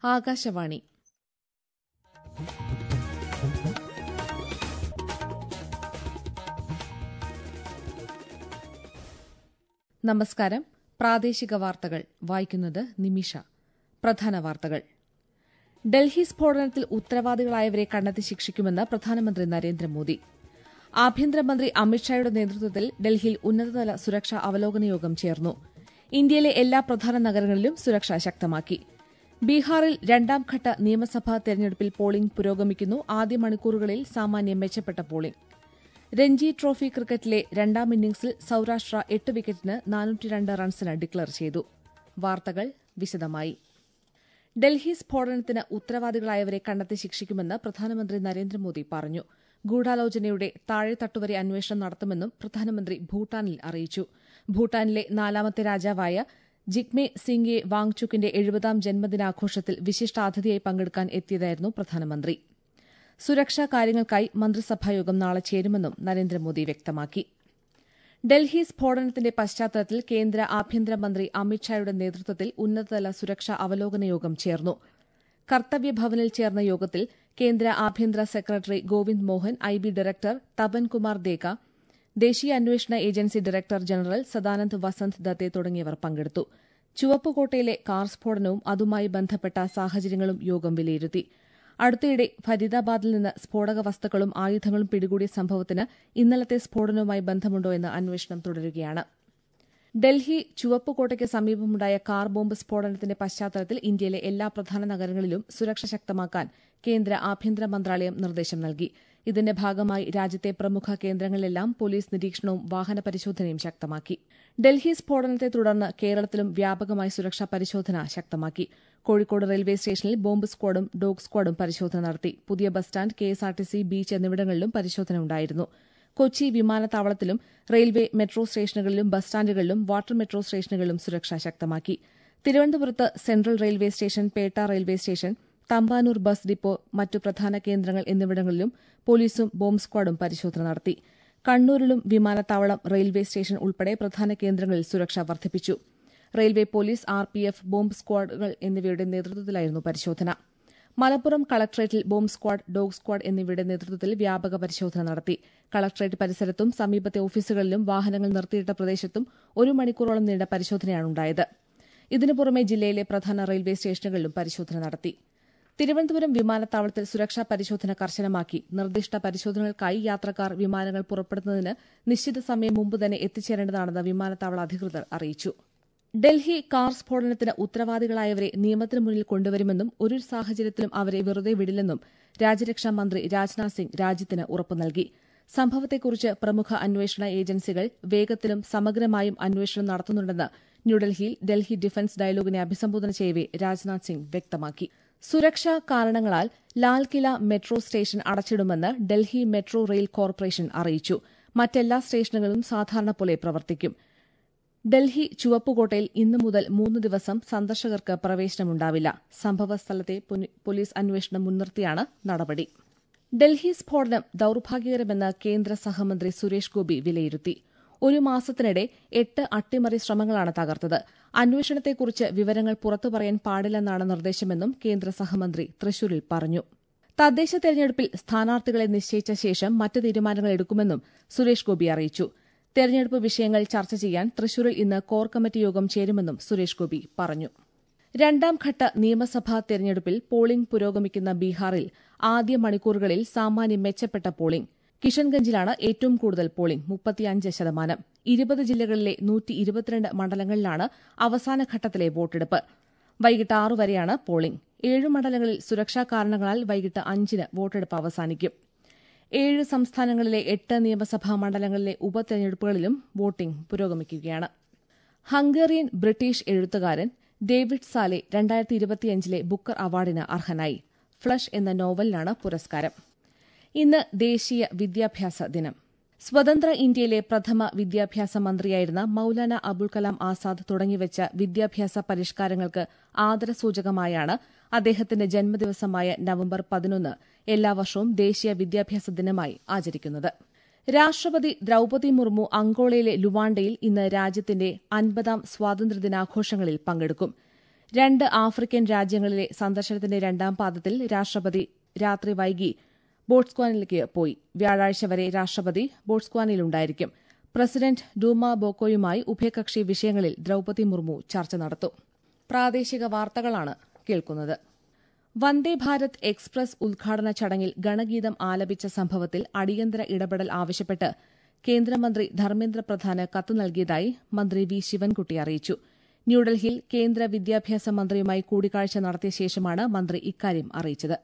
ആകാശവാണി നമസ്കാരം പ്രാദേശിക വാർത്തകൾ വായിക്കുന്നത് നിമിഷ പ്രധാന വാർത്തകൾ ഡൽഹി സ്ഫോടനത്തിൽ ഉത്തരവാദികളായവരെ കണ്ടെത്തി ശിക്ഷിക്കുമെന്ന് പ്രധാനമന്ത്രി നരേന്ദ്രമോദി ആഭ്യന്തരമന്ത്രി അമിത്ഷായുടെ നേതൃത്വത്തിൽ ഡൽഹിയിൽ ഉന്നതതല സുരക്ഷാ അവലോകന യോഗം ചേർന്നു ഇന്ത്യയിലെ എല്ലാ പ്രധാന നഗരങ്ങളിലും സുരക്ഷ ശക്തമാക്കി ബീഹാറിൽ രണ്ടാംഘട്ട നിയമസഭാ തെരഞ്ഞെടുപ്പിൽ പോളിംഗ് പുരോഗമിക്കുന്നു ആദ്യ മണിക്കൂറുകളിൽ സാമാന്യം മെച്ചപ്പെട്ട പോളിംഗ് രഞ്ജി ട്രോഫി ക്രിക്കറ്റിലെ രണ്ടാം ഇന്നിംഗ്സിൽ സൌരാഷ്ട്ര എട്ട് വിക്കറ്റിന് നാനൂറ്റിരണ്ട് റൺസിന് ഡിക്ലയർ ചെയ്തു വാർത്തകൾ വിശദമായി ഡൽഹി സ്ഫോടനത്തിന് ഉത്തരവാദികളായവരെ കണ്ടെത്തി ശിക്ഷിക്കുമെന്ന് പ്രധാനമന്ത്രി നരേന്ദ്രമോദി പറഞ്ഞു ഗൂഢാലോചനയുടെ താഴെത്തട്ടുവരെ അന്വേഷണം നടത്തുമെന്നും പ്രധാനമന്ത്രി ഭൂട്ടാനിൽ അറിയിച്ചു ഭൂട്ടാനിലെ നാലാമത്തെ രാജാവായ ജിഗ്മെ സിംഗെ വാങ്ചുക്കിന്റെ എഴുപതാം ജന്മദിനാഘോഷത്തിൽ വിശിഷ്ടാതിഥിയായി പങ്കെടുക്കാൻ എത്തിയതായിരുന്നു പ്രധാനമന്ത്രി സുരക്ഷാ കാര്യങ്ങൾക്കായി മന്ത്രിസഭായോഗം നാളെ ചേരുമെന്നും നരേന്ദ്രമോദി വ്യക്തമാക്കി ഡൽഹി സ്ഫോടനത്തിന്റെ പശ്ചാത്തലത്തിൽ കേന്ദ്ര ആഭ്യന്തരമന്ത്രി അമിത്ഷായുടെ നേതൃത്വത്തിൽ ഉന്നതതല സുരക്ഷാ അവലോകന യോഗം ചേർന്നു കർത്തവ്യഭവനിൽ ചേർന്ന യോഗത്തിൽ കേന്ദ്ര ആഭ്യന്തര secretary Govind Mohan I B director Tapan Kumar Deka ദേശീയ അന്വേഷണ agency director general Sadanand Vasant Date തുടങ്ങിയവർ പങ്കെടുത്തു ചുവപ്പുകോട്ടയിലെ കാർ സ്ഫോടനവും അതുമായി ബന്ധപ്പെട്ട സാഹചര്യങ്ങളും യോഗം വിലയിരുത്തി അടുത്തിടെ ഫരീദാബാദിൽ നിന്ന് സ്ഫോടക വസ്തുക്കളും ആയുധങ്ങളും പിടികൂടിയ സംഭവത്തിന് ഇന്നലത്തെ സ്ഫോടനവുമായി ബന്ധമുണ്ടോ എന്ന് അന്വേഷണം തുടരുകയാണ് ഡൽഹി ചുവപ്പുകോട്ടയ്ക്ക് സമീപമുണ്ടായ കാർ ബോംബ് സ്ഫോടനത്തിന്റെ പശ്ചാത്തലത്തിൽ ഇന്ത്യയിലെ എല്ലാ പ്രധാന നഗരങ്ങളിലും സുരക്ഷ ശക്തമാക്കാൻ കേന്ദ്ര ആഭ്യന്തര മന്ത്രാലയം നിർദ്ദേശം നൽകി ഇതിന്റെ ഭാഗമായി രാജ്യത്തെ പ്രമുഖ കേന്ദ്രങ്ങളിലെല്ലാം പോലീസ് നിരീക്ഷണവും വാഹന പരിശോധനയും ശക്തമാക്കി ഡൽഹി സ്ഫോടനത്തെ തുടർന്ന് കേരളത്തിലും വ്യാപകമായി സുരക്ഷാ പരിശോധന ശക്തമാക്കി കോഴിക്കോട് റെയിൽവേ സ്റ്റേഷനിൽ ബോംബ് സ്ക്വാഡും ഡോഗ് സ്ക്വാഡും പരിശോധന നടത്തി പുതിയ ബസ് സ്റ്റാൻഡ് കെഎസ്ആർടിസി ബീച്ച് എന്നിവിടങ്ങളിലും പരിശോധന ഉണ്ടായിരുന്നു കൊച്ചി വിമാനത്താവളത്തിലും റെയിൽവേ മെട്രോ സ്റ്റേഷനുകളിലും ബസ് സ്റ്റാൻഡുകളിലും വാട്ടർ മെട്രോ സ്റ്റേഷനുകളിലും സുരക്ഷ ശക്തമാക്കി തിരുവനന്തപുരത്ത് central railway station Pettah railway station Thampanoor bus depot മറ്റു പ്രധാന കേന്ദ്രങ്ങൾ എന്നിവിടങ്ങളിലും പോലീസും ബോംബ് സ്ക്വാഡും പരിശോധന നടത്തി കണ്ണൂരിലും വിമാനത്താവളം റെയിൽവേ സ്റ്റേഷൻ ഉൾപ്പെടെ പ്രധാന കേന്ദ്രങ്ങളിൽ സുരക്ഷ വർദ്ധിപ്പിച്ചു റെയിൽവേ പോലീസ് ആർപിഎഫ് ബോംബ് സ്ക്വാഡുകൾ എന്നിവയുടെ നേതൃത്വത്തിലായിരുന്നു പരിശോധന മലപ്പുറം കളക്ടറേറ്റിൽ ബോംബ് സ്ക്വാഡ് ഡോഗ് സ്ക്വാഡ് എന്നിവയുടെ നേതൃത്വത്തിൽ വ്യാപക പരിശോധന നടത്തി കളക്ടറേറ്റ് പരിസരത്തും സമീപത്തെ ഓഫീസുകളിലും വാഹനങ്ങൾ നിർത്തിയിട്ട പ്രദേശത്തും ഒരു മണിക്കൂറോളം നീണ്ട പരിശോധനയാണ് ഉണ്ടായത് ഇതിനു പുറമെ ജില്ലയിലെ പ്രധാന റെയിൽവേ സ്റ്റേഷനുകളിലും പരിശോധന നടത്തി തിരുവനന്തപുരം വിമാനത്താവളത്തിൽ സുരക്ഷാ പരിശോധന കർശനമാക്കി നിർദ്ദിഷ്ട പരിശോധനകൾക്കായി യാത്രക്കാർ വിമാനങ്ങൾ പുറപ്പെടുന്നതിന് നിശ്ചിത സമയം മുമ്പ് തന്നെ എത്തിച്ചേരേണ്ടതാണെന്ന് വിമാനത്താവള അധികൃതർ അറിയിച്ചു ഡൽഹി കാർ സ്ഫോടനത്തിന് ഉത്തരവാദികളായവരെ നിയമത്തിന് മുന്നിൽ കൊണ്ടുവരുമെന്നും ഒരു സാഹചര്യത്തിലും അവരെ വെറുതെ വിടില്ലെന്നും രാജ്യരക്ഷാ മന്ത്രി രാജ്നാഥ് സിംഗ് രാജ്യത്തിന് ഉറപ്പു നൽകി സംഭവത്തെക്കുറിച്ച് പ്രമുഖ അന്വേഷണ ഏജൻസികൾ വേഗത്തിലും സമഗ്രമായും അന്വേഷണം നടത്തുന്നുണ്ടെന്ന് ന്യൂഡൽഹിയിൽ ഡൽഹി ഡിഫൻസ് ഡയലോഗിനെ അഭിസംബോധന ചെയ്യവെ രാജ്നാഥ് സിംഗ് വ്യക്തമാക്കി സുരക്ഷാ കാരണങ്ങളാൽ ലാൽകില മെട്രോ സ്റ്റേഷൻ അടച്ചിടുമെന്ന് ഡൽഹി മെട്രോ റെയിൽ കോർപ്പറേഷൻ അറിയിച്ചു മറ്റെല്ലാ സ്റ്റേഷനുകളും സാധാരണ പോലെ പ്രവർത്തിക്കും ഡൽഹി ചുവപ്പുകോട്ടയിൽ ഇന്നു മുതൽ മൂന്ന് ദിവസം സന്ദർശകർക്ക് പ്രവേശനമുണ്ടാവില്ല സംഭവസ്ഥലത്തെ പോലീസ് അന്വേഷണം മുൻനിർത്തിയാണ് നടപടി ഡൽഹി സ്ഫോടനം ദൌർഭാഗ്യകരമെന്ന് കേന്ദ്ര സഹമന്ത്രി സുരേഷ് ഗോപി വിലയിരുത്തി ഒരു മാസത്തിനിടെ എട്ട് അട്ടിമറി ശ്രമങ്ങളാണ് തകർത്തത് അന്വേഷണത്തെക്കുറിച്ച് വിവരങ്ങൾ പുറത്തു പറയാൻ പാടില്ലെന്നാണ് നിർദ്ദേശമെന്നും കേന്ദ്ര സഹമന്ത്രി തൃശൂരിൽ പറഞ്ഞു തദ്ദേശ തെരഞ്ഞെടുപ്പിൽ സ്ഥാനാർത്ഥികളെ നിശ്ചയിച്ച ശേഷം മറ്റ് തീരുമാനങ്ങൾ എടുക്കുമെന്നും സുരേഷ് ഗോപി അറിയിച്ചു തെരഞ്ഞെടുപ്പ് വിഷയങ്ങൾ ചർച്ച ചെയ്യാൻ തൃശൂരിൽ ഇന്ന് കോർ കമ്മിറ്റി യോഗം ചേരുമെന്നും സുരേഷ് ഗോപി പറഞ്ഞു രണ്ടാംഘട്ട നിയമസഭാ തെരഞ്ഞെടുപ്പിൽ പോളിംഗ് പുരോഗമിക്കുന്ന ബീഹാറിൽ ആദ്യ മണിക്കൂറുകളിൽ സാമാന്യം മെച്ചപ്പെട്ട പോളിംഗ് കിഷൻഗഞ്ചിലാണ് ഏറ്റവും കൂടുതൽ പോളിംഗ് മുപ്പത്തിയഞ്ച് ശതമാനം ഇരുപത് ജില്ലകളിലെ നൂറ്റി ഇരുപത്തിരണ്ട് മണ്ഡലങ്ങളിലാണ് അവസാനഘട്ടത്തിലെ വോട്ടെടുപ്പ് വൈകിട്ട് ആറു വരെയാണ് പോളിംഗ് ഏഴ് മണ്ഡലങ്ങളിൽ സുരക്ഷാ കാരണങ്ങളാൽ വൈകിട്ട് അഞ്ചിന് വോട്ടെടുപ്പ് അവസാനിക്കും ഏഴ് സംസ്ഥാനങ്ങളിലെ എട്ട് നിയമസഭാ മണ്ഡലങ്ങളിലെ ഉപതെരഞ്ഞെടുപ്പുകളിലും വോട്ടിംഗ് പുരോഗമിക്കുകയാണ് ഹംഗേറിയൻ ബ്രിട്ടീഷ് എഴുത്തുകാരൻ ഡേവിഡ് സാലെ രണ്ടായിരത്തി ഇരുപത്തിയഞ്ചിലെ ബുക്കർ അവാർഡിന് അർഹനായി ഫ്ലഷ് എന്ന നോവലിനാണ് പുരസ്കാരം ഇന്ന് ദേശീയ വിദ്യാഭ്യാസ ദിനം സ്വതന്ത്ര ഇന്ത്യയിലെ പ്രഥമ വിദ്യാഭ്യാസ മന്ത്രിയായിരുന്ന മൌലാന അബുൽ കലാം ആസാദ് തുടങ്ങിവച്ച വിദ്യാഭ്യാസ പരിഷ്കാരങ്ങൾക്ക് ആദരസൂചകമായാണ് അദ്ദേഹത്തിന്റെ ജന്മദിവസമായ നവംബർ പതിനൊന്ന് എല്ലാ വർഷവും ദേശീയ വിദ്യാഭ്യാസ ദിനമായി ആചരിക്കുന്നത് രാഷ്ട്രപതി ദ്രൌപതി മുർമു അങ്കോളയിലെ ലുവാണ്ടയിൽ ഇന്ന് രാജ്യത്തിന്റെ അൻപതാം സ്വാതന്ത്ര്യദിനാഘോഷങ്ങളിൽ പങ്കെടുക്കും രണ്ട് ആഫ്രിക്കൻ രാജ്യങ്ങളിലെ സന്ദർശനത്തിന്റെ രണ്ടാം പാദത്തിൽ രാഷ്ട്രപതി രാത്രി വൈകി ബോട്സ്വാനിലേക്ക് പോയി വ്യാഴാഴ്ച വരെ രാഷ്ട്രപതി ബോട്സ്വാനയിലുണ്ടായിരിക്കും പ്രസിഡന്റ് ഡൂമ ബോക്കോയുമായി ഉഭയകക്ഷി വിഷയങ്ങളിൽ ദ്രൌപതി മുർമു ചർച്ച നടത്തും പ്രാദേശിക വാർത്തകളാണ് കേൾക്കുന്നത് വന്ദേ ഭാരത് എക്സ്പ്രസ് ഉദ്ഘാടന ചടങ്ങിൽ ഗണഗീതം ആലപിച്ച സംഭവത്തിൽ അടിയന്തര ഇടപെടൽ ആവശ്യപ്പെട്ട് കേന്ദ്രമന്ത്രി ധർമ്മേന്ദ്ര പ്രധാന് കത്ത് നൽകിയതായി മന്ത്രി വി ശിവൻകുട്ടി അറിയിച്ചു ന്യൂഡൽഹിയിൽ കേന്ദ്ര വിദ്യാഭ്യാസ മന്ത്രിയുമായി കൂടിക്കാഴ്ച നടത്തിയ ശേഷമാണ് മന്ത്രി ഇക്കാര്യം അറിയിച്ചത്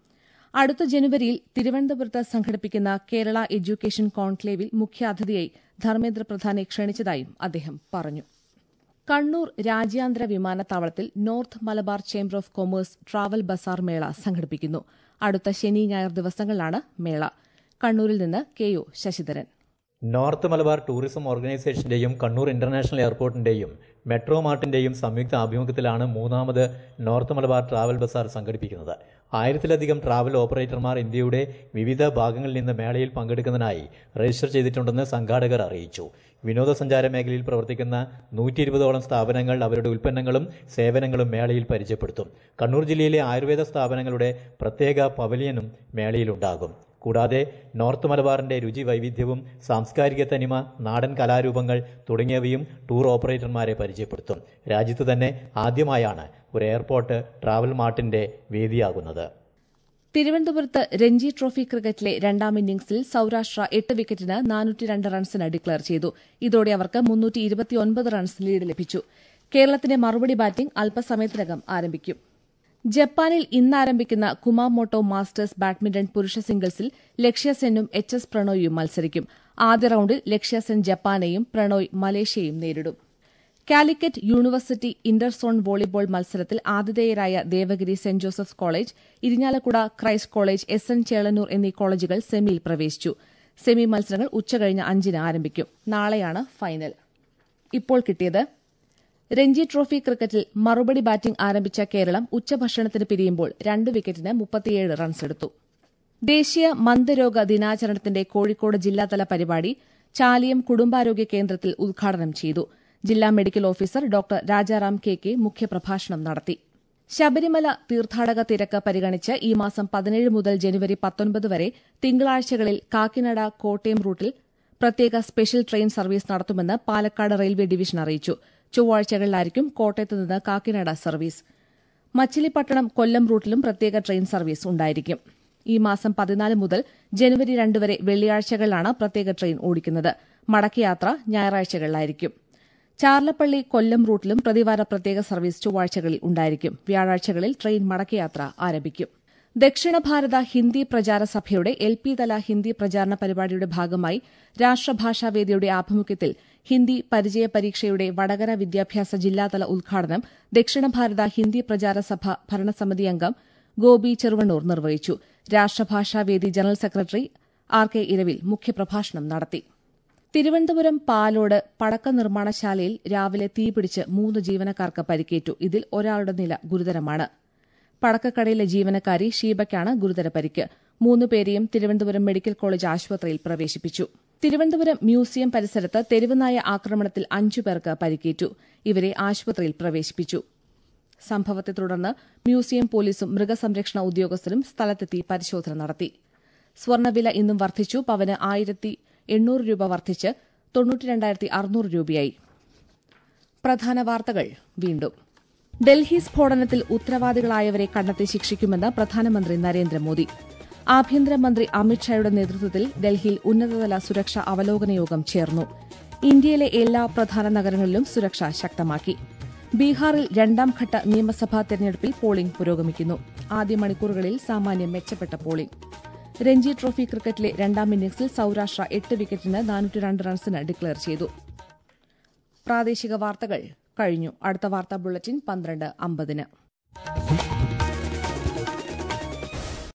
അടുത്ത ജനുവരിയിൽ തിരുവനന്തപുരത്ത് സംഘടിപ്പിക്കുന്ന കേരള എഡ്യൂക്കേഷൻ കോൺക്ലേവിൽ മുഖ്യാതിഥിയായി ധർമ്മേന്ദ്ര പ്രധാനെ ക്ഷണിച്ചതായും അദ്ദേഹം പറഞ്ഞു കണ്ണൂർ രാജ്യാന്തര വിമാനത്താവളത്തിൽ north Malabar chamber of commerce travel bazaar മേള സംഘടിപ്പിക്കുന്നു അടുത്ത ശനി ഞായർ ദിവസങ്ങളിലാണ് മേള കണ്ണൂരിൽ നിന്ന് K O Sasidharan north Malabar tourism ഓർഗനൈസേഷന്റെയും കണ്ണൂർ ഇന്റർനാഷണൽ എയർപോർട്ടിന്റെയും മെട്രോ മാർട്ടിന്റെയും സംയുക്ത ആഭിമുഖ്യത്തിലാണ് മൂന്നാമത് നോർത്ത് മലബാർ ട്രാവൽ ബസാർ സംഘടിപ്പിക്കുന്നത് ആയിരത്തിലധികം ട്രാവൽ ഓപ്പറേറ്റർമാർ ഇന്ത്യയുടെ വിവിധ ഭാഗങ്ങളിൽ നിന്ന് മേളയിൽ പങ്കെടുക്കുന്നതിനായി രജിസ്റ്റർ ചെയ്തിട്ടുണ്ടെന്ന് സംഘാടകർ അറിയിച്ചു വിനോദസഞ്ചാര മേഖലയിൽ പ്രവർത്തിക്കുന്ന നൂറ്റി ഇരുപതോളം സ്ഥാപനങ്ങൾ അവരുടെ ഉൽപ്പന്നങ്ങളും സേവനങ്ങളും മേളയിൽ പരിചയപ്പെടുത്തും കണ്ണൂർ ജില്ലയിലെ ആയുർവേദ സ്ഥാപനങ്ങളുടെ പ്രത്യേക പവലിയനും മേളയിലുണ്ടാകും കൂടാതെ നോർത്ത് മലബാറിന്റെ രുചി വൈവിധ്യവും സാംസ്കാരിക തനിമ നാടൻ കലാരൂപങ്ങൾ തുടങ്ങിയവയും ടൂർ ഓപ്പറേറ്റർമാരെ പരിചയപ്പെടുത്തും രാജ്യത്ത് തന്നെ ആദ്യമായാണ് ഒരു എയർപോർട്ട് ട്രാവൽ മാർട്ടിന്റെ വേദിയാകുന്നത് തിരുവനന്തപുരത്ത് രഞ്ജി ട്രോഫി ക്രിക്കറ്റിലെ രണ്ടാം ഇന്നിംഗ്സിൽ സൌരാഷ്ട്ര എട്ട് വിക്കറ്റിന് നാനൂറ്റിരണ്ട് റൺസിന് ഡിക്ലയർ ചെയ്തു ഇതോടെ അവർക്ക് മുന്നൂറ്റി ഇരുപത്തിയൊൻപത് റൺസ് ലീഡ് ലഭിച്ചു കേരളത്തിന്റെ മറുപടി ബാറ്റിംഗ് അല്പസമയത്തിനകം ആരംഭിക്കും ജപ്പാനിൽ ഇന്ന് ആരംഭിക്കുന്ന കുമാമോട്ടോ മാസ്റ്റേഴ്സ് ബാഡ്മിന്റൺ പുരുഷ സിംഗിൾസിൽ ലക്ഷ്യ സെന്നും എച്ച് എസ് പ്രണോയും മത്സരിക്കും ആദ്യ റൌണ്ടിൽ ലക്ഷ്യ സെൻ ജപ്പാനെയും പ്രണോയ് മലേഷ്യയും നേരിടും Calicut university inter zone volleyball മത്സരത്തിൽ ആതിഥേയരായ Devagiri saint Joseph's college Irinjalakuda Christ college S N Chelannur എന്നീ കോളേജുകൾ സെമിയിൽ പ്രവേശിച്ചു സെമി മത്സരങ്ങൾ ഉച്ചകഴിഞ്ഞ് അഞ്ചിന് ആരംഭിക്കും നാളെയാണ് ഫൈനൽ ഇപ്പോൾ കിട്ടിയത് രഞ്ജി ട്രോഫി ക്രിക്കറ്റിൽ മറുപടി ബാറ്റിംഗ് ആരംഭിച്ച കേരളം ഉച്ചഭക്ഷണത്തിന് പിരിയുമ്പോൾ രണ്ട് വിക്കറ്റിന് മുപ്പത്തിയേഴ് റൺസെടുത്തു ദേശീയ മന്ദരോഗ ദിനാചരണത്തിന്റെ കോഴിക്കോട് ജില്ലാതല പരിപാടി ചാലിയം കുടുംബാരോഗ്യ കേന്ദ്രത്തിൽ ഉദ്ഘാടനം ചെയ്തു ജില്ലാ medical officer doctor Rajaram K K മുഖ്യപ്രഭാഷണം നടത്തി ശബരിമല തീർത്ഥാടക തിരക്ക് പരിഗണിച്ച് ഈ മാസം പതിനേഴ് മുതൽ ജനുവരി പത്തൊൻപത് വരെ തിങ്കളാഴ്ചകളിൽ കാക്കിനഡ കോട്ടയം റൂട്ടിൽ പ്രത്യേക സ്പെഷ്യൽ ട്രെയിൻ സർവീസ് നടത്തുമെന്ന് പാലക്കാട് റെയിൽവേ ഡിവിഷൻ അറിയിച്ചു ചൊവ്വാഴ്ചകളിലായിരിക്കും കോട്ടയത്ത് നിന്ന് കാക്കിനഡ സർവീസ് മച്ചിലിപ്പട്ടണം കൊല്ലം റൂട്ടിലും പ്രത്യേക ട്രെയിൻ സർവീസ് ഉണ്ടായിരിക്കും ഈ മാസം പതിനാല് മുതൽ ജനുവരി രണ്ട് വരെ വെള്ളിയാഴ്ചകളിലാണ് പ്രത്യേക ട്രെയിൻ ഓടിക്കുന്നത് മടക്കയാത്ര ഞായറാഴ്ചകളിലായിരിക്കും ചാർലപ്പള്ളി കൊല്ലം റൂട്ടിലും പ്രതിവാര പ്രത്യേക സർവീസ് ചൊവ്വാഴ്ചകളിൽ ഉണ്ടായിരിക്കും വ്യാഴാഴ്ചകളിൽ ട്രെയിൻ മടക്കയാത്ര ആരംഭിക്കും ദക്ഷിണ ഭാരത ഹിന്ദി പ്രചാര സഭയുടെ എൽ പി തല ഹിന്ദി പ്രചാരണ പരിപാടിയുടെ ഭാഗമായി രാഷ്ട്രഭാഷാവേദിയുടെ ആഭിമുഖ്യത്തിൽ ഹിന്ദി പരിചയ പരീക്ഷയുടെ വടകര വിദ്യാഭ്യാസ ജില്ലാതല ഉദ്ഘാടനം ദക്ഷിണ ഭാരത ഹിന്ദി പ്രചാര സഭ ഭരണസമിതി അംഗം ഗോപി ചെറുവണ്ണൂർ നിർവഹിച്ചു Rashtrabhashavedi general secretary R K Iravil മുഖ്യപ്രഭാഷണം നടത്തി തിരുവനന്തപുരം പാലോട് പടക്ക നിർമ്മാണശാലയിൽ രാവിലെ തീപിടിച്ച് മൂന്ന് ജീവനക്കാർക്ക് പരിക്കേറ്റു ഇതിൽ ഒരാളുടെ നില ഗുരുതരമാണ് പടക്കക്കടയിലെ ജീവനക്കാരി ഷീബയ്ക്കാണ് ഗുരുതര പരിക്ക് മൂന്നുപേരെയും തിരുവനന്തപുരം മെഡിക്കൽ കോളേജ് ആശുപത്രിയിൽ പ്രവേശിപ്പിച്ചു തിരുവനന്തപുരം മ്യൂസിയം പരിസരത്ത് തെരുവുനായ ആക്രമണത്തിൽ അഞ്ചു പേർക്ക് പരിക്കേറ്റു ഇവരെ ആശുപത്രിയിൽ പ്രവേശിപ്പിച്ചു സംഭവത്തെ തുടർന്ന് മ്യൂസിയം പോലീസും മൃഗസംരക്ഷണ ഉദ്യോഗസ്ഥരും സ്ഥലത്തെത്തി പരിശോധന നടത്തി സ്വർണ്ണവില ഇന്നും വർദ്ധിച്ചു പവന് ആയിരത്തി എണ്ണൂറ് രൂപ വർദ്ധിച്ച് തൊണ്ണൂറ്റിരണ്ടായിരത്തി അറുന്നൂറ് രൂപയായി പ്രധാന വാർത്തകൾ വീണ്ടും ഡൽഹി സ്ഫോടനത്തിൽ ഉത്തരവാദികളായവരെ കണ്ടെത്തി ശിക്ഷിക്കുമെന്ന് പ്രധാനമന്ത്രി നരേന്ദ്രമോദി ആഭ്യന്തരമന്ത്രി അമിത്ഷായുടെ നേതൃത്വത്തിൽ ഡൽഹിയിൽ ഉന്നതതല സുരക്ഷാ അവലോകന യോഗം ചേർന്നു ഇന്ത്യയിലെ എല്ലാ പ്രധാന നഗരങ്ങളിലും സുരക്ഷ ശക്തമാക്കി ബീഹാറിൽ രണ്ടാംഘട്ട നിയമസഭാ തെരഞ്ഞെടുപ്പിൽ പോളിംഗ് പുരോഗമിക്കുന്നു ആദ്യ മണിക്കൂറുകളിൽ സാമാന്യം മെച്ചപ്പെട്ട പോളിംഗ് രഞ്ജി ട്രോഫി ക്രിക്കറ്റിലെ രണ്ടാം ഇന്നിംഗ്സിൽ സൌരാഷ്ട്ര എട്ട് വിക്കറ്റിന് നാനൂറ്റിരണ്ട് റൺസിന് ഡിക്ലയർ ചെയ്തു പ്രാദേശിക വാർത്തകൾ കഴിഞ്ഞു അടുത്ത വാർത്താ ബുള്ളറ്റിൻ പന്ത്രണ്ട് അമ്പതിന്